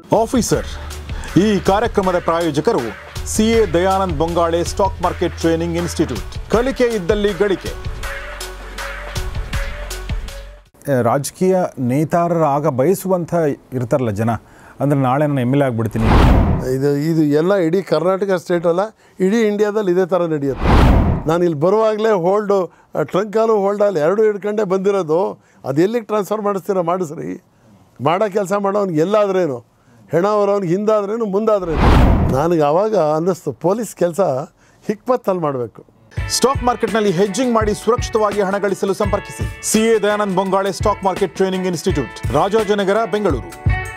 Officer ಈ ಕಾರ್ಯಕ್ರಮದ ಪ್ರಾಯೋಜಕರು CA Dayanand Bongale stock market training institute ಕಲಿಕೆ ಇದ್ದಲ್ಲಿ ಗಳಿಕೆ ರಾಜಕೀಯ ನೇತಾರರಾಗ ಬಯಸುವಂಥ ಇರ್ತಾರಲ್ಲ ಜನ ಅಂದರೆ ನಾಳೆ ನಾನು ಎಮ್ ಎಲ್ ಎ ಆಗ್ಬಿಡ್ತೀನಿ ಇದು ಇದು ಎಲ್ಲ ಇಡೀ ಕರ್ನಾಟಕ ಸ್ಟೇಟ್ ಅಲ್ಲ ಇಡೀ ಇಂಡಿಯಾದಲ್ಲಿ ಇದೇ ಥರ ನಡೆಯುತ್ತೆ ನಾನು ಇಲ್ಲಿ ಬರುವಾಗಲೇ ಹೋಲ್ಡು ಟ್ರಂಕಾಲು ಹೋಲ್ಡಲ್ಲಿ ಎರಡು ಹಿಡ್ಕೊಂಡೇ ಬಂದಿರೋದು ಅದು ಎಲ್ಲಿಗೆ ಟ್ರಾನ್ಸ್ಫರ್ ಮಾಡಿಸ್ತೀರ ಮಾಡಿಸ್ರಿ ಮಾಡೋ ಕೆಲಸ ಮಾಡೋನಿಗೆ ಎಲ್ಲಾದ್ರೇನು ಹೆಣ ಅವರವ್ನಿಗೆ ಹಿಂದಾದ್ರೇನು ಮುಂದಾದ್ರೇನು ನನಗೆ ಆವಾಗ ಅನ್ನಿಸ್ತು ಪೊಲೀಸ್ ಕೆಲಸ ಹಿಕ್ಪತ್ತಲ್ಲಿ ಮಾಡಬೇಕು ಸ್ಟಾಕ್ ಮಾರ್ಕೆಟ್ನಲ್ಲಿ ಹೆಜ್ಜಿಂಗ್ ಮಾಡಿ ಸುರಕ್ಷಿತವಾಗಿ ಹಣ ಗಳಿಸಲು ಸಂಪರ್ಕಿಸಿ CA Dayanand Bongale stock market training institute Rajajinagar Bengaluru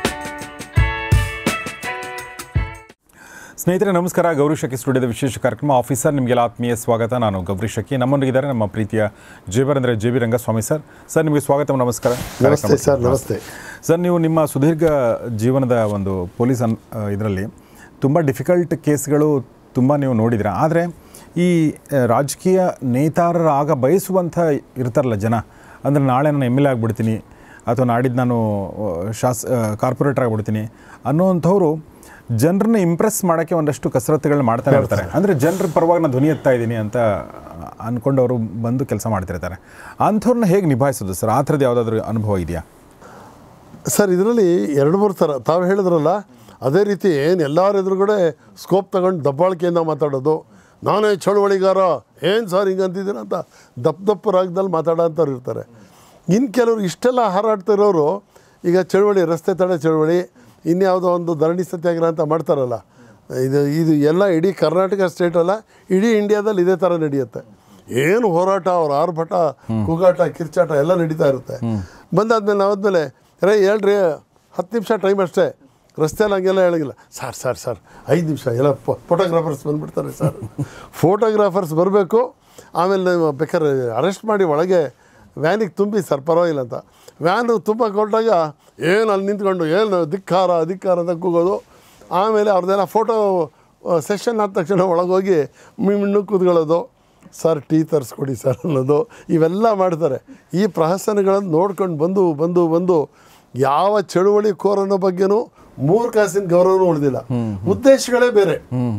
ಸ್ನೇಹಿತರೆ ನಮಸ್ಕಾರ ಗೌರಿ ಶಕಿ ಸ್ಟುಡಿಯೋದ ವಿಶೇಷ ಕಾರ್ಯಕ್ರಮ ಆಫೀಸರ್ ನಿಮಗೆಲ್ಲ ಆತ್ಮೀಯ ಸ್ವಾಗತ ನಾನು ಗೌರಿ ಶಕಿ ನಮ್ಮೊಂದಿಗಿದ್ದಾರೆ ನಮ್ಮ ಪ್ರೀತಿಯ ಜೇಬರ್ ಅಂದರೆ J B Rangaswamy sir sir ನಿಮಗೆ ಸ್ವಾಗತ ನಮಸ್ಕಾರ ನಮಸ್ತೆ ಸರ್ ನಮಸ್ತೆ ಸರ್ ನೀವು ನಿಮ್ಮ ಸುದೀರ್ಘ ಜೀವನದ ಒಂದು ಪೊಲೀಸ್ ಅನ್ ಇದರಲ್ಲಿ ತುಂಬ ಡಿಫಿಕಲ್ಟ್ ಕೇಸ್ಗಳು ತುಂಬ ನೀವು ನೋಡಿದಿರ ಆದರೆ ಈ ಆ, ರಾಜಕೀಯ ನೇತಾರರಾಗ ಬಯಸುವಂಥ ಇರ್ತಾರಲ್ಲ ಜನ ಅಂದರೆ ನಾಳೆ ನಾನು ಎಮ್ ಎಲ್ ಎ ಆಗ್ಬಿಡ್ತೀನಿ ಅಥವಾ ನಾಡಿದ್ದು ನಾನು ಆ, ಶಾಸ್ ಕಾರ್ಪೊರೇಟರ್ ಆಗ್ಬಿಡ್ತೀನಿ ಅನ್ನೋವಂಥವ್ರು ಜನರನ್ನ ಇಂಪ್ರೆಸ್ ಮಾಡೋಕ್ಕೆ ಒಂದಷ್ಟು ಕಸರತ್ತುಗಳನ್ನ ಮಾಡ್ತಾ ಇರ್ತಾರೆ ಅಂದರೆ ಜನರ ಪರವಾಗಿ ನಾನು ಧ್ವನಿ ಎತ್ತಾ ಇದ್ದೀನಿ ಅಂತ ಅಂದ್ಕೊಂಡು ಅವರು ಬಂದು ಕೆಲಸ ಮಾಡ್ತಿರ್ತಾರೆ ಅಂಥವ್ರನ್ನ ಹೇಗೆ ನಿಭಾಯಿಸೋದು ಸರ್ ಆ ಥರದ್ದು ಯಾವುದಾದ್ರೂ ಅನುಭವ ಇದೆಯಾ ಸರ್ ಇದರಲ್ಲಿ ಎರಡು ಮೂರು ಥರ ತಾವು ಹೇಳಿದ್ರಲ್ಲ ಅದೇ ರೀತಿ ಏನು ಎಲ್ಲರ ಎದುರುಗಡೆ ಸ್ಕೋಪ್ ತಗೊಂಡು ದಬ್ಬಾಳಿಕೆಯಿಂದ ಮಾತಾಡೋದು ನಾನೇ ಚಳುವಳಿಗಾರ ಏನು ಸರ್ ಹಿಂಗೆ ಅಂತಿದ್ದೀರ ಅಂತ ದಪ್ಪ ದಪ್ಪ ರಾಗದಲ್ಲಿ ಮಾತಾಡೋ ಅಂಥವ್ರು ಇರ್ತಾರೆ ಇನ್ನು ಕೆಲವರು ಇಷ್ಟೆಲ್ಲ ಹಾರಾಡ್ತಿರೋರು ಈಗ ಚಳುವಳಿ ರಸ್ತೆ ತಡೆ ಚಳುವಳಿ ಇನ್ಯಾವುದೋ ಒಂದು ಧರಣಿ ಸತ್ಯಾಗ್ರಹ ಅಂತ ಮಾಡ್ತಾರಲ್ಲ ಇದು ಇದು ಎಲ್ಲ ಇಡೀ ಕರ್ನಾಟಕ ಸ್ಟೇಟ್ ಅಲ್ಲ ಇಡೀ ಇಂಡಿಯಾದಲ್ಲಿ ಇದೇ ಥರ ನಡೆಯುತ್ತೆ ಏನು ಹೋರಾಟ ಅವ್ರ ಆರ್ಭಟ ಕೂಗಾಟ ಕಿರ್ಚಾಟ ಎಲ್ಲ ನಡೀತಾ ಇರುತ್ತೆ ಬಂದಾದ್ಮೇಲೆ ನಾವಾದ್ಮೇಲೆ ರೇ ಹೇಳ್ರಿ ಹತ್ತು ನಿಮಿಷ ಟೈಮ್ ಅಷ್ಟೇ ರಸ್ತೆಯಲ್ಲಿ ಹಂಗೆಲ್ಲ ಹೇಳಂಗಿಲ್ಲ ಸರ್ ಸರ್ ಸರ್ ಐದು ನಿಮಿಷ ಎಲ್ಲ ಫೋಟೋಗ್ರಾಫರ್ಸ್ ಬಂದುಬಿಡ್ತಾರೆ ಸರ್ ಫೋಟೋಗ್ರಾಫರ್ಸ್ ಬರಬೇಕು ಆಮೇಲೆ ನೀವು ಬೇಕಾದ್ರೆ ಅರೆಸ್ಟ್ ಮಾಡಿ ಒಳಗೆ ವ್ಯಾನಿಗೆ ತುಂಬಿ ಸರ್ ಪರವಾಗಿಲ್ಲ ಅಂತ ವ್ಯಾನು ತುಂಬ ಕೊಟ್ಟಾಗ ಏನು ಅಲ್ಲಿ ನಿಂತ್ಕೊಂಡು ಏನು ಧಿಕ್ಕಾರ ಧಿಕ್ಕಾರ ಅಂತ ಕೂಗೋದು ಆಮೇಲೆ ಅವ್ರದ್ದೆಲ್ಲ ಫೋಟೋ ಸೆಷನ್ ಆದ ತಕ್ಷಣ ಒಳಗೋಗಿ ಮಿಣ್ಣು ಕೂತ್ಕೊಳ್ಳೋದು ಸರ್ ಟೀ ತರಿಸ್ಕೊಡಿ ಸರ್ ಅನ್ನೋದು ಇವೆಲ್ಲ ಮಾಡ್ತಾರೆ ಈ ಪ್ರಹಸನಗಳನ್ನು ನೋಡ್ಕೊಂಡು ಬಂದು ಬಂದು ಬಂದು ಯಾವ ಚಳುವಳಿ ಕೋರನ ಬಗ್ಗೆನೂ ಮೂರು ಕಾಸಿನ ಗೌರವನೂ ಉಳಿದಿಲ್ಲ ಉದ್ದೇಶಗಳೇ ಬೇರೆ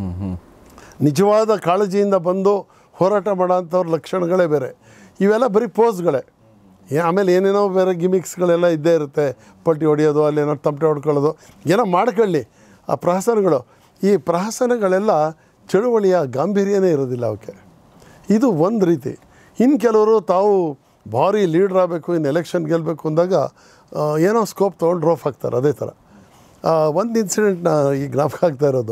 ನಿಜವಾದ ಕಾಳಜಿಯಿಂದ ಬಂದು ಹೋರಾಟ ಮಾಡೋಂಥವ್ರ ಲಕ್ಷಣಗಳೇ ಬೇರೆ ಇವೆಲ್ಲ ಬರೀ ಪೋಸ್ಗಳೇ ಏ- ಆಮೇಲೆ ಏನೇನೋ ಬೇರೆ ಗಿಮಿಕ್ಸ್ಗಳೆಲ್ಲ ಇದ್ದೇ ಇರುತ್ತೆ ಪಟ್ಟಿ ಹೊಡೆಯೋದು ಅಲ್ಲೇನೋ ತಮಟೆ ಹೊಡ್ಕೊಳ್ಳೋದು ಏನೋ ಮಾಡ್ಕೊಳ್ಳಿ ಆ ಪ್ರಹಸನಗಳು ಈ ಪ್ರಹಸನಗಳೆಲ್ಲ ಚಳುವಳಿಯ ಗಾಂಭೀರ್ಯನೇ ಇರೋದಿಲ್ಲ ಅವಕ್ಕೆ ಇದು ಒಂದು ರೀತಿ ಇನ್ನು ಕೆಲವರು ತಾವು ಭಾರಿ ಲೀಡ್ರ್ ಆಗಬೇಕು ಇನ್ನು ಎಲೆಕ್ಷನ್ ಗೆಲ್ಲಬೇಕು ಅಂದಾಗ ಆ, ಏನೋ ಸ್ಕೋಪ್ ತೊಗೊಂಡು ರೋಫ್ ಹಾಕ್ತಾರೆ ಅದೇ ಥರ ಒಂದು ಇನ್ಸಿಡೆಂಟ್ನ ಈ ಜ್ಞಾಪಕ ಆಗ್ತಾ ಇರೋದು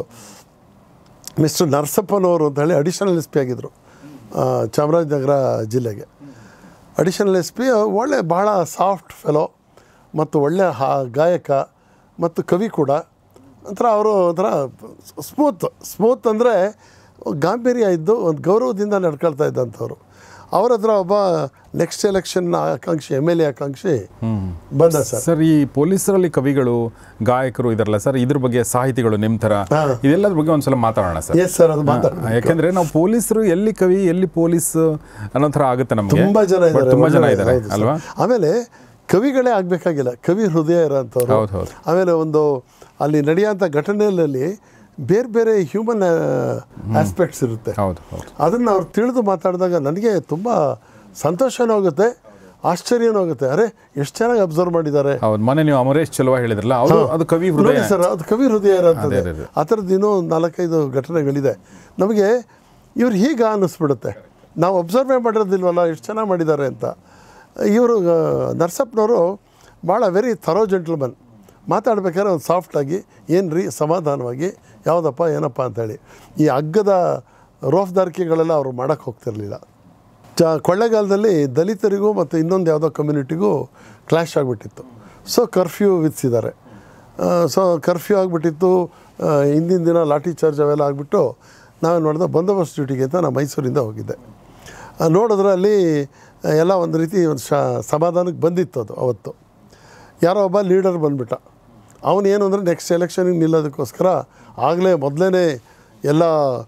ಮಿಸ್ಟರ್ ನರಸಪ್ಪನವರು ಅಂತ ಹೇಳಿ ಅಡಿಷನಲ್ ಎಸ್ ಪಿ ಆಗಿದ್ದರು ಆ, ಚಾಮರಾಜನಗರ ಜಿಲ್ಲೆಗೆ ಅಡಿಷನಲ್ ಎಸ್ ಪಿ ಒಳ್ಳೆ ಭಾಳ ಸಾಫ್ಟ್ ಫೆಲೋ ಮತ್ತು ಒಳ್ಳೆ ಹಾ ಗಾಯಕ ಮತ್ತು ಕವಿ ಕೂಡ ಒಂಥರ ಅವರು ಒಂಥರ ಸ್ಮೂತ್ ಸ್ಮೂತ್ ಅಂದರೆ ಗಾಂಭೀರ್ಯ ಇದ್ದು ಒಂದು ಗೌರವದಿಂದ ನಡ್ಕೊಳ್ತಾ ಇದ್ದಂಥವ್ರು ಅವ್ರ ಹತ್ರ ಒಬ್ಬ ನೆಕ್ಸ್ಟ್ ಎಲೆಕ್ಷನ್ ಆಕಾಂಕ್ಷಿ ಎಮ್ ಎಲ್ ಎ ಆಕಾಂಕ್ಷಿ ಬಂದ ಸರ್ ಸರ್ ಈ ಪೊಲೀಸರಲ್ಲಿ ಕವಿಗಳು ಗಾಯಕರು ಇದಾರಲ್ಲ ಸರ್ ಇದ್ರ ಬಗ್ಗೆ ಸಾಹಿತಿಗಳು ನಿಮ್ಮ ಥರ ಹಾ. ಇದೆಲ್ಲದ್ರ ಬಗ್ಗೆ ಒಂದ್ಸಲ ಮಾತಾಡೋಣ ಸರ್ ಎಸ್ ಸರ್ ಅದು ಮಾತಾಡ ಯಾಕಂದ್ರೆ ನಾವು ಪೊಲೀಸರು ಎಲ್ಲಿ ಕವಿ ಎಲ್ಲಿ ಪೊಲೀಸ್ ಅನ್ನೋ ಥರ ಆಗುತ್ತೆ ನಮಗೆ ತುಂಬಾ ಜನ But ಇದ್ದಾರೆ ತುಂಬಾ ಜನ ಒಳ್ಳೆ- ಇದ್ದಾರೆ ಹೌದು ಸರ್. ಅಲ್ವಾ ಆಮೇಲೆ ಕವಿಗಳೇ ಆಗಬೇಕಾಗಿಲ್ಲ ಕವಿ ಹೃದಯ ಇರೋಂಥವ್ರು ಹೌದು, ಹೌದು. ಆಮೇಲೆ ಒಂದು ಅಲ್ಲಿ ನಡೆಯೋಂಥ ಘಟನೆಯಲ್ಲಿ ಬೇರೆ ಬೇರೆ ಹ್ಯೂಮನ್ ಆಸ್ಪೆಕ್ಟ್ಸ್ ಇರುತ್ತೆ ಹೌದು ಹೌದು ಅದನ್ನು ಅವ್ರು ತಿಳಿದು ಮಾತಾಡಿದಾಗ ನನಗೆ ತುಂಬ ಸಂತೋಷನೂ ಆಗುತ್ತೆ ಆಶ್ಚರ್ಯನೂ ಆಗುತ್ತೆ ಅರೆ ಎಷ್ಟು ಚೆನ್ನಾಗಿ ಅಬ್ಸರ್ವ್ ಮಾಡಿದ್ದಾರೆ ಹೌದು ಮೊನ್ನೆ ನೀವು ಅಮರೇಶ್ ಚಲುವ ಹೇಳಿದ್ರಲ್ಲ ಅವರು ಅದು ಕವಿ ಹೃದಯ ನೋಡಿ ಸರ್ ಅದು ಕವಿ ಹೃದಯ ಇರೋಂಥದ್ದು ಅದೇ, ಅದೇ. ಆ ಥರದ್ದು ಇನ್ನೂ ಒಂದು ನಾಲ್ಕೈದು ಘಟನೆಗಳಿದೆ ನಮಗೆ ಇವ್ರು ಹೀಗೆ ಅನ್ನಿಸ್ಬಿಡುತ್ತೆ ನಾವು ಅಬ್ಸರ್ವೇ ಮಾಡಿರೋದಿಲ್ವಲ್ಲ ಎಷ್ಟು ಚೆನ್ನಾಗಿ ಮಾಡಿದ್ದಾರೆ ಅಂತ ಇವರು ನರ್ಸಪ್ಪನವರು ಭಾಳ ವೆರಿ ಥರೋ ಜೆಂಟ್ಲ್ಮನ್ ಮಾತಾಡ್ಬೇಕಾದ್ರೆ ಒಂದು ಸಾಫ್ಟಾಗಿ ಏನು ರೀ ಸಮಾಧಾನವಾಗಿ ಯಾವುದಪ್ಪ ಏನಪ್ಪ ಅಂತೇಳಿ ಈ ಹಗ್ಗದ ರೋಫ್ದಾರಿಕೆಗಳೆಲ್ಲ ಅವರು ಮಾಡೋಕ್ಕೆ ಹೋಗ್ತಿರ್ಲಿಲ್ಲ ಚ ಕೊಳ್ಳೆಗಾಲದಲ್ಲಿ ದಲಿತರಿಗೂ ಮತ್ತು ಇನ್ನೊಂದು ಯಾವುದೋ ಕಮ್ಯುನಿಟಿಗೂ ಕ್ಲಾಶ್ ಆಗಿಬಿಟ್ಟಿತ್ತು ಸೊ ಕರ್ಫ್ಯೂ ವಿಧಿಸಿದ್ದಾರೆ ಸೊ ಕರ್ಫ್ಯೂ ಆಗಿಬಿಟ್ಟಿತ್ತು ಆ, ಹಿಂದಿನ ದಿನ ಲಾಠಿ ಚಾರ್ಜ್ ಅವೆಲ್ಲ ಆಗಿಬಿಟ್ಟು ನಾವೇನು ಮಾಡಿದೆ ಬಂದೋಬಸ್ತ್ ಡ್ಯೂಟಿಗೆ ಅಂತ ನಾನು ಮೈಸೂರಿಂದ ಹೋಗಿದ್ದೆ ಆ, ನೋಡಿದ್ರೆ ಅಲ್ಲಿ ಆ, ಎಲ್ಲ ಒಂದು ರೀತಿ ಒಂದು ಶ ಸಮಾಧಾನಕ್ಕೆ ಬಂದಿತ್ತು ಅದು ಅವತ್ತು ಯಾರೋ ಒಬ್ಬ ಲೀಡರ್ ಬಂದ್ಬಿಟ್ಟ ಅವನೇನು ಅಂದರೆ ನೆಕ್ಸ್ಟ್ ಎಲೆಕ್ಷನಿಗೆ ನಿಲ್ಲೋದಕ್ಕೋಸ್ಕರ ಆಗಲೇ ಮೊದಲೇ ಎಲ್ಲ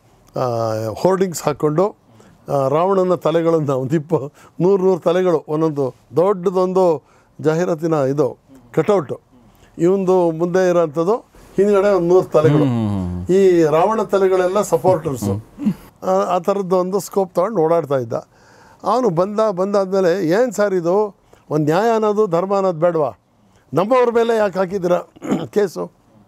ಹೋರ್ಡಿಂಗ್ಸ್ ಹಾಕ್ಕೊಂಡು ಆ, ರಾವಣನ ತಲೆಗಳನ್ನು ಒಂದು ಇಪ್ಪ ನೂರು ನೂರು ತಲೆಗಳು ಒಂದೊಂದು ದೊಡ್ಡದೊಂದು ಜಾಹೀರಾತಿನ ಇದು ಕಟೌಟು ಇವಂದು ಮುಂದೆ ಇರೋಂಥದ್ದು ಹಿಂದ್ಗಡೆ ಒಂದು ನೂರು ತಲೆಗಳು ಈ ರಾವಣ ತಲೆಗಳೆಲ್ಲ ಸಪೋರ್ಟರ್ಸು ಆ ಥರದ್ದು ಒಂದು ಸ್ಕೋಪ್ ತೊಗೊಂಡು ಓಡಾಡ್ತಾ ಇದ್ದ ಅವನು ಬಂದ ಬಂದಾದ್ಮೇಲೆ ಏನು ಸರ್ ಇದು ಒಂದು ನ್ಯಾಯ ಅನ್ನೋದು ಧರ್ಮ ಅನ್ನೋದು ಬೇಡವಾ ನಮ್ಮವ್ರ ಮೇಲೆ ಯಾಕೆ ಹಾಕಿದ್ದೀರಾ ಕೇಸು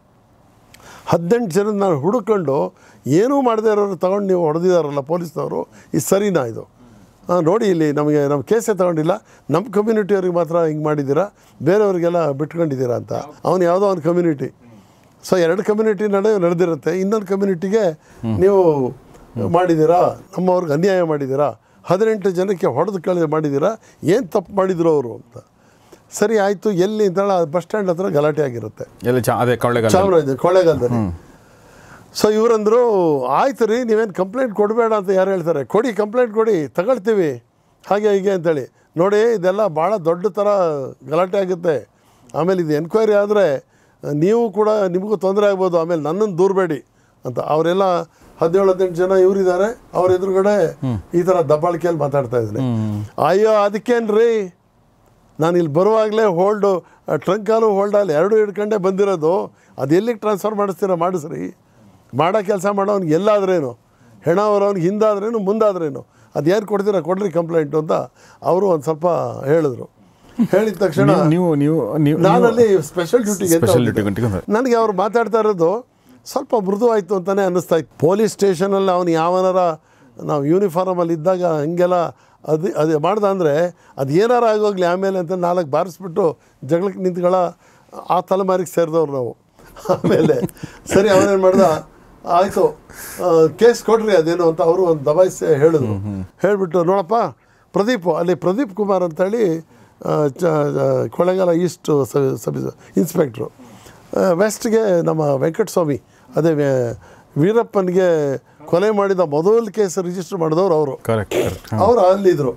ಹದಿನೆಂಟು ಜನ ನಾನು ಹುಡುಕೊಂಡು ಏನೂ ಮಾಡದೇ ಇರೋರು ತಗೊಂಡು ನೀವು ಹೊಡೆದಿದ್ದಾರಲ್ಲ ಪೊಲೀಸ್ನವರು ಇದು ಸರಿನಾ ಇದು ಆ, ನೋಡಿ ಇಲ್ಲಿ ನಮಗೆ ನಮ್ಮ ಕೇಸೇ ತಗೊಂಡಿಲ್ಲ ನಮ್ಮ ಕಮ್ಯುನಿಟಿಯವ್ರಿಗೆ ಮಾತ್ರ ಹಿಂಗೆ ಮಾಡಿದ್ದೀರಾ ಬೇರೆಯವ್ರಿಗೆಲ್ಲ ಬಿಟ್ಕೊಂಡಿದ್ದೀರಾ ಅಂತ ಅವನು ಯಾವುದೋ ಒಂದು ಕಮ್ಯುನಿಟಿ ಸೊ ಎರಡು ಕಮ್ಯುನಿಟಿ ನಡುವೆ ನಡೆದಿರುತ್ತೆ ಇನ್ನೊಂದು ಕಮ್ಯುನಿಟಿಗೆ ನೀವು ಮಾಡಿದ್ದೀರಾ ನಮ್ಮವ್ರಿಗೆ ಅನ್ಯಾಯ ಮಾಡಿದ್ದೀರಾ ಹದಿನೆಂಟು ಜನಕ್ಕೆ ಹೊಡೆದು ಕಳೆ ಮಾಡಿದ್ದೀರಾ ಏನು ತಪ್ಪು ಮಾಡಿದ್ರು ಅವರು ಅಂತ ಸರಿ ಆಯಿತು ಎಲ್ಲಿ ಅಂತೇಳಿ ಬಸ್ ಸ್ಟ್ಯಾಂಡ್ ಹತ್ರ ಗಲಾಟೆ ಆಗಿರುತ್ತೆ ಎಲ್ಲಿ ಚಾ ಅದೇ ಕೊಳ್ಳೆಗಾಲ ಚಾಮರಾಜ ಕೊಳ್ಳೇಗಾಲದಲ್ಲಿ ಸೊ ಇವರಂದ್ರು ಆಯ್ತು ರೀ ನೀವೇನು ಕಂಪ್ಲೇಂಟ್ ಕೊಡಬೇಡ ಅಂತ ಯಾರು ಹೇಳ್ತಾರೆ ಕೊಡಿ ಕಂಪ್ಲೇಂಟ್ ಕೊಡಿ ತಗೊಳ್ತೀವಿ ಹಾಗೆ ಹೀಗೆ ಅಂತೇಳಿ ನೋಡಿ ಇದೆಲ್ಲ ಭಾಳ ದೊಡ್ಡ ಥರ ಗಲಾಟೆ ಆಗುತ್ತೆ ಆಮೇಲೆ ಇದು ಎನ್ಕ್ವೈರಿ ಆದರೆ ನೀವು ಕೂಡ ನಿಮಗೂ ತೊಂದರೆ ಆಗ್ಬೋದು ಆಮೇಲೆ ನನ್ನನ್ನು ದೂರಬೇಡಿ ಅಂತ ಅವರೆಲ್ಲ ಹದಿನೇಳು ಹದಿನೆಂಟು ಜನ ಇವರಿದ್ದಾರೆ ಅವ್ರ ಎದುರುಗಡೆ ಈ ಥರ ದಬ್ಬಾಳಿಕೆಯಲ್ಲಿ ಮಾತಾಡ್ತಾ ಇದ್ದೀನಿ ಅಯ್ಯೋ ಅದಕ್ಕೇನ್ರಿ ನಾನು ಇಲ್ಲಿ ಬರುವಾಗಲೇ ಹೋಲ್ಡು ಟ್ರಂಕಾಲು ಹೋಲ್ಡಲ್ಲಿ ಎರಡು ಹಿಡ್ಕೊಂಡೇ ಬಂದಿರೋದು ಅದು ಎಲ್ಲಿಗೆ ಟ್ರಾನ್ಸ್ಫರ್ ಮಾಡಿಸ್ತೀರ ಮಾಡಿಸ್ರಿ ಮಾಡೋ ಕೆಲಸ ಮಾಡೋನಿಗೆ ಎಲ್ಲಾದ್ರೇನು ಹೆಣ ಅವ್ರವ್ನಿಗೆ ಹಿಂದಾದ್ರೇನು ಮುಂದಾದ್ರೇನು ಅದು ಏನು ಕೊಡ್ತೀರಾ ಕೊಡ್ರಿ ಕಂಪ್ಲೇಂಟು ಅಂತ ಅವರು ಒಂದು ಸ್ವಲ್ಪ ಹೇಳಿದ್ರು ಹೇಳಿದ ತಕ್ಷಣ ನೀವು- ನೀವು ನೀವು ನೀವು ನಾನಲ್ಲಿ ಸ್ಪೆಷಲ್ ಡ್ಯೂಟಿಗೆ ಅಂತ ಸ್ಪೆಷಲ್ ಹೋಗಿದ್ದೆ. ಡ್ಯೂಟಿ ಗಂಟೆ ನನಗೆ ಅವ್ರು ಮಾತಾಡ್ತಾ ಇರೋದು ಸ್ವಲ್ಪ ಮೃದು ಆಯಿತು ಅಂತಲೇ ಅನ್ನಿಸ್ತಾ ಇತ್ತು ಪೊಲೀಸ್ ಸ್ಟೇಷನಲ್ಲಿ ಅವನು ಯಾವನಾರ ನಾವು ಯೂನಿಫಾರ್ಮಲ್ಲಿ ಇದ್ದಾಗ ಹಂಗೆಲ್ಲ ಅದು ಅದು ಮಾಡ್ದ ಅಂದರೆ ಅದು ಏನಾರ ಆಗೋಗ್ಲಿ ಆಮೇಲೆ ಅಂತ ನಾಲ್ಕು ಬಾರಿಸ್ಬಿಟ್ಟು ಜಗಳಕ್ಕೆ ನಿಂತ್ಗಳ ಆ ತಲೆಮಾರಿಗೆ ಸೇರಿದವ್ರು ನಾವು ಆಮೇಲೆ ಸರಿ ಅವನೇನು ಮಾಡ್ದ ಆಯಿತು ಕೇಸ್ ಕೊಡ್ರಿ ಅದೇನು ಅಂತ ಅವರು ಒಂದು ದಬಾಯಿಸಿ ಹೇಳಿದ್ರು ಹೇಳಿಬಿಟ್ಟು ನೋಡಪ್ಪ ಪ್ರದೀಪ್ ಅಲ್ಲಿ ಪ್ರದೀಪ್ ಕುಮಾರ್ ಅಂತೇಳಿ ಆ, ಚ ಚ- ಕೊಳ್ಳೇಗಾಲ ಈಸ್ಟ್ ಸಬ್ ಸಬ್ ಇನ್ಸ್ಪೆಕ್ಟ್ರು ಆ, ವೆಸ್ಟ್ಗೆ ನಮ್ಮ ವೆಂಕಟಸ್ವಾಮಿ ಅದೇ ವೇ- ವೀರಪ್ಪನಿಗೆ ಕೊಲೆ ಮಾಡಿದ ಮೊದಲ ಕೇಸ್ ರಿಜಿಸ್ಟರ್ ಮಾಡಿದವರು ಅವರು ಕರೆಕ್ಟ್ ಕರೆಕ್ಟ್ ಅವರು ಅಲ್ಲಿದ್ದರು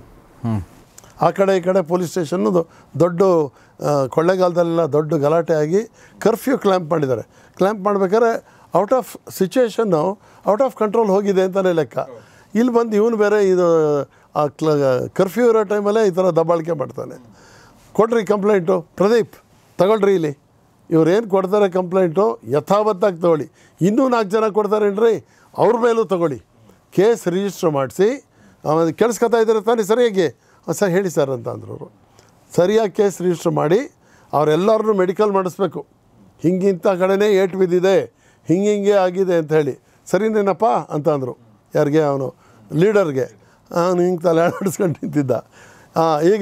ಆ ಕಡೆ ಈ ಕಡೆ ಪೊಲೀಸ್ ಸ್ಟೇಷನ್ನು ದೊಡ್ಡ ಆ, ಕೊಳ್ಳೇಗಾಲದಲ್ಲೆಲ್ಲ ದೊಡ್ಡ ಗಲಾಟೆ ಆಗಿ ಕರ್ಫ್ಯೂ ಕ್ಲ್ಯಾಂಪ್ ಮಾಡಿದ್ದಾರೆ ಕ್ಲ್ಯಾಂಪ್ ಮಾಡ್ಬೇಕಾದ್ರೆ ಔಟ್ ಆಫ್ ಸಿಚುವೇಶನ್ನು ಔಟ್ ಆಫ್ ಕಂಟ್ರೋಲ್ ಹೋಗಿದೆ ಅಂತಲೇ ಲೆಕ್ಕ ಇಲ್ಲಿ ಬಂದು ಇವನು ಬೇರೆ ಇದು ಆ ಕ್ಲ ಕರ್ಫ್ಯೂ ಇರೋ ಟೈಮಲ್ಲೇ ಈ ಥರ ದಬ್ಬಾಳಿಕೆ ಮಾಡ್ತಾನೆ ಕೊಡ್ರಿ ಕಂಪ್ಲೇಂಟು ಪ್ರದೀಪ್ ತಗೊಳ್ರಿ ಇಲ್ಲಿ ಇವ್ರು ಏನು ಕೊಡ್ತಾರೆ ಕಂಪ್ಲೇಂಟು ಯಥಾವತ್ತಾಗಿ ತಗೊಳ್ಳಿ ಇನ್ನೂ ನಾಲ್ಕು ಜನ ಕೊಡ್ತಾರೇನ್ರಿ ಅವ್ರ ಮೇಲೂ ತಗೊಳ್ಳಿ ಕೇಸ್ ರಿಜಿಸ್ಟರ್ ಮಾಡಿಸಿ ಆಮೇಲೆ ಕೇಳಿಸ್ಕೊತಾ ಇದ್ದಾರೆ ತಾನೇ ಸರಿಯಾಗಿ ಹಾಂ ಸರ್ ಹೇಳಿ ಸರ್ ಅಂತ ಅಂದರು ಅವರು ಸರಿಯಾಗಿ ಕೇಸ್ ರಿಜಿಸ್ಟರ್ ಮಾಡಿ ಅವರೆಲ್ಲರನ್ನೂ ಮೆಡಿಕಲ್ ಮಾಡಿಸ್ಬೇಕು ಹಿಂಗಿಂಥ ಕಡೆನೇ ಏಟು ಬಿದ್ದಿದೆ ಹಿಂಗೆ ಹಿಂಗೆ ಆಗಿದೆ ಅಂತ ಹೇಳಿ ಸರಿನೇನಪ್ಪ ಅಂತ ಅಂದರು ಯಾರಿಗೆ ಅವನು ಲೀಡರ್ಗೆ ಅವನು ಹಿಂಗೆ ತಲೆ ಆಡಿಸ್ಕೊಂಡು ನಿಂತಿದ್ದ ಆ, ಈಗ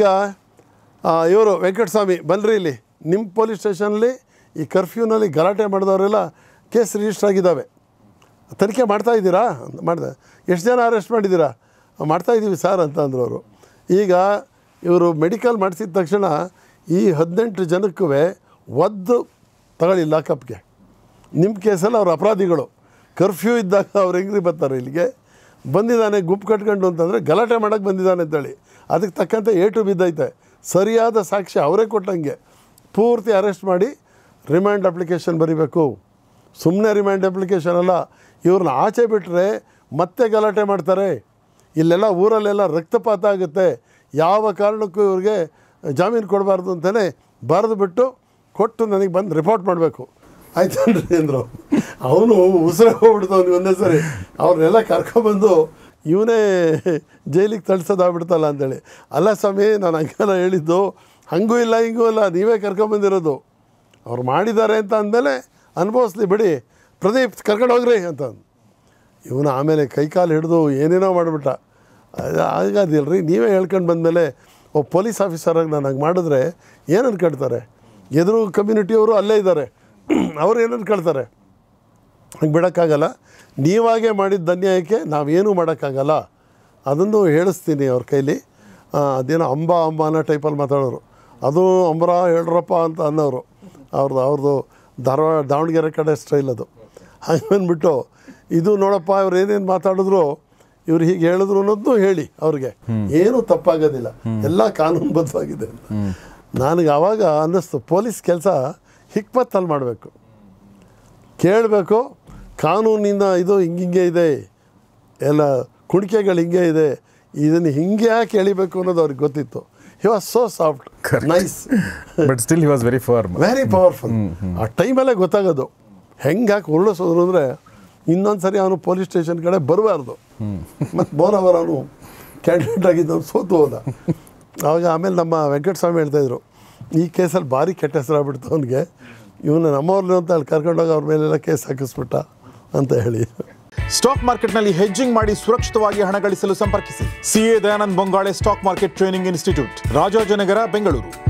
ಇವರು ವೆಂಕಟಸ್ವಾಮಿ ಬನ್ರಿ ಇಲ್ಲಿ ನಿಮ್ಮ ಪೊಲೀಸ್ ಸ್ಟೇಷನಲ್ಲಿ ಈ ಕರ್ಫ್ಯೂನಲ್ಲಿ ಗಲಾಟೆ ಮಾಡಿದವರೆಲ್ಲ ಕೇಸ್ ರಿಜಿಸ್ಟರ್ ಆಗಿದ್ದಾವೆ ತನಿಖೆ ಮಾಡ್ತಾ ಇದ್ದೀರಾ ಅಂತ ಮಾಡಿದೆ ಎಷ್ಟು ಜನ ಅರೆಸ್ಟ್ ಮಾಡಿದ್ದೀರಾ ಮಾಡ್ತಾ ಇದ್ದೀವಿ ಸರ್ ಅಂತ ಅಂದರು ಅವರು ಈಗ ಇವರು ಮೆಡಿಕಲ್ ಮಾಡಿಸಿದ ತಕ್ಷಣ ಈ ಹದಿನೆಂಟು ಜನಕ್ಕೂ ಒದ್ದು ತಗೊಳ್ಳಿ ಲಾಕಪ್ಗೆ ನಿಮ್ಮ ಕೇಸಲ್ಲಿ ಅವ್ರ ಅಪರಾಧಿಗಳು ಕರ್ಫ್ಯೂ ಇದ್ದಾಗ ಅವ್ರು ಹೆಂಗ್ರಿ ಬರ್ತಾರೆ ಇಲ್ಲಿಗೆ ಬಂದಿದ್ದಾನೆ ಗುಂಪು ಕಟ್ಕೊಂಡು ಅಂತಂದರೆ ಗಲಾಟೆ ಮಾಡೋಕ್ಕೆ ಬಂದಿದ್ದಾನೆ ಅಂತೇಳಿ ಅದಕ್ಕೆ ತಕ್ಕಂತೆ ಏಟು ಬಿದ್ದೈತೆ ಸರಿಯಾದ ಸಾಕ್ಷ್ಯ ಅವರೇ ಕೊಟ್ಟಂಗೆ ಪೂರ್ತಿ ಅರೆಸ್ಟ್ ಮಾಡಿ ರಿಮ್ಯಾಂಡ್ ಅಪ್ಲಿಕೇಶನ್ ಬರೀಬೇಕು ಸುಮ್ಮನೆ ರಿಮ್ಯಾಂಡ್ ಅಪ್ಲಿಕೇಶನ್ ಅಲ್ಲ ಇವ್ರನ್ನ ಆಚೆ ಬಿಟ್ಟರೆ ಮತ್ತೆ ಗಲಾಟೆ ಮಾಡ್ತಾರೆ ಇಲ್ಲೆಲ್ಲ ಊರಲ್ಲೆಲ್ಲ ರಕ್ತಪಾತ ಆಗುತ್ತೆ ಯಾವ ಕಾರಣಕ್ಕೂ ಇವ್ರಿಗೆ ಜಾಮೀನು ಕೊಡಬಾರ್ದು ಅಂತಲೇ ಬರೆದು ಬಿಟ್ಟು ಕೊಟ್ಟು ನನಗೆ ಬಂದು ರಿಪೋರ್ಟ್ ಮಾಡಬೇಕು ಆಯ್ತೇನ್ರಿ ಅಂದರು ಅವನು ಉಸಿರೇ ಹೋಗ್ಬಿಡ್ತು ಅವ್ನಿಗೆ ಒಂದೇ ಸರಿ ಅವ್ರನ್ನೆಲ್ಲ ಕರ್ಕೊಬಂದು ಇವನೇ ಜೈಲಿಗೆ ತಳ್ಸೋದಾಗ್ಬಿಡ್ತಲ್ಲ ಅಂತೇಳಿ ಅಲ್ಲ ಸ್ವಾಮಿ ನಾನು ಹಂಗೆಲ್ಲ ಹೇಳಿದ್ದು ಹಂಗೂ ಇಲ್ಲ ಹಿಂಗೂ ಇಲ್ಲ ನೀವೇ ಕರ್ಕೊಂಬಂದಿರೋದು ಅವ್ರು ಮಾಡಿದ್ದಾರೆ ಅಂತ ಅಂದಮೇಲೆ ಅನುಭವಿಸ್ಲಿ ಬಿಡಿ ಪ್ರದೀಪ್ ಕರ್ಕೊಂಡು ಹೋಗ್ರಿ ಅಂತ ಅಂದ. ಇವನು ಆಮೇಲೆ ಕೈಕಾಲು ಹಿಡಿದು ಏನೇನೋ ಮಾಡಿಬಿಟ್ಟ ಆಗೋದಿಲ್ಲ ರೀ ನೀವೇ ಹೇಳ್ಕೊಂಡು ಬಂದಮೇಲೆ ಒಬ್ಬ ಪೊಲೀಸ್ ಆಫೀಸರಾಗಿ ನಾನು ಹಂಗೆ ಮಾಡಿದ್ರೆ ಏನು ಅನ್ಕೊಳ್ತಾರೆ ಎದುರು ಕಮ್ಯುನಿಟಿಯವರು ಅಲ್ಲೇ ಇದ್ದಾರೆ ಅವ್ರು ಏನು ಅನ್ಕೊಳ್ತಾರೆ ಹಂಗೆ ಬಿಡೋಕ್ಕಾಗಲ್ಲ ನೀವಾಗೇ ಮಾಡಿದ ಅನ್ಯಾಯಕ್ಕೆ ನಾವೇನೂ ಮಾಡೋಕ್ಕಾಗಲ್ಲ ಅದನ್ನು ಹೇಳಿಸ್ತೀನಿ ಅವ್ರ ಕೈಲಿ ಆ, ಅದೇನೋ ಅಂಬ ಅಂಬ ಅನ್ನೋ ಟೈಪಲ್ಲಿ ಮಾತಾಡೋರು ಅದು ಅಂಬರ ಹೇಳ್ರಪ್ಪ ಅಂತ ಅನ್ನೋರು ಅವ್ರದ್ದು ಅವ್ರದ್ದು ಧಾರವಾಡ ದಾವಣಗೆರೆ ಕಡೆ ಸ್ಟೈಲ್ ಅದು ಹಾಗೆ ಬಂದ್ಬಿಟ್ಟು ಇದು ನೋಡಪ್ಪ ಇವ್ರು ಏನೇನು ಮಾತಾಡಿದ್ರು ಇವ್ರು ಹೀಗೆ ಹೇಳಿದ್ರು ಅನ್ನೋದನ್ನು ಹೇಳಿ ಅವ್ರಿಗೆ ಏನೂ ತಪ್ಪಾಗೋದಿಲ್ಲ ಎಲ್ಲ ಕಾನೂನುಬದ್ಧವಾಗಿದೆ ಅಂತ ನನಗೆ ಆವಾಗ ಅನ್ನಿಸ್ತು ಪೊಲೀಸ್ ಕೆಲಸ ಹಿಕ್ಮತ್ತಲ್ಲಿ ಮಾಡಬೇಕು ಕೇಳಬೇಕು ಕಾನೂನಿನ ಇದು ಹಿಂಗಿಂಗೆ ಇದೆ ಎಲ್ಲ ಕುಣಿಕೆಗಳು ಹಿಂಗೆ ಇದೆ ಇದನ್ನು ಹಿಂಗೆ ಯಾಕೆ ಎಳಿಬೇಕು ಅನ್ನೋದು ಅವ್ರಿಗೆ ಗೊತ್ತಿತ್ತು he was so soft Correct. Nice but still he was very firm very powerful ಆ ಟೈಮಲ್ಲೇ ಗೊತ್ತಾಗೋದು ಹೆಂಗೆ ಯಾಕೆ ಉರುಳಿಸೋದ್ರು ಅಂದರೆ ಇನ್ನೊಂದು ಸರಿ ಅವನು ಪೊಲೀಸ್ ಸ್ಟೇಷನ್ ಕಡೆ ಬರಬಾರ್ದು ಮತ್ತು ಬೋನವರ್ ಅವನು ಕ್ಯಾಂಡಿಡೇಟ್ ಆಗಿದ್ದವನು ಸೋತು ಹೋದ ಆವಾಗ ಆಮೇಲೆ ನಮ್ಮ ವೆಂಕಟಸ್ವಾಮಿ ಹೇಳ್ತಾಯಿದ್ರು ಈ ಕೇಸಲ್ಲಿ ಭಾರಿ ಕೆಟ್ಟ ಹೆಸರಾಗ್ಬಿಡ್ತು ಅವನಿಗೆ ಇವನು ನಮ್ಮವ್ರನ್ನ ಅಂತ ಅಲ್ಲಿ ಕರ್ಕೊಂಡೋಗಿ ಅವ್ರ ಮೇಲೆಲ್ಲ ಕೇಸ್ ಹಾಕಿಸ್ಬಿಟ್ಟ ಅಂತ ಹೇಳಿ ಸ್ಟಾಕ್ ಮಾರ್ಕೆಟ್ನಲ್ಲಿ ಹೆಜ್ಜಿಂಗ್ ಮಾಡಿ ಸುರಕ್ಷಿತವಾಗಿ ಹಣ ಗಳಿಸಲು ಸಂಪರ್ಕಿಸಿ CA Dayanand Bongale stock market training institute Rajajinagar Bengaluru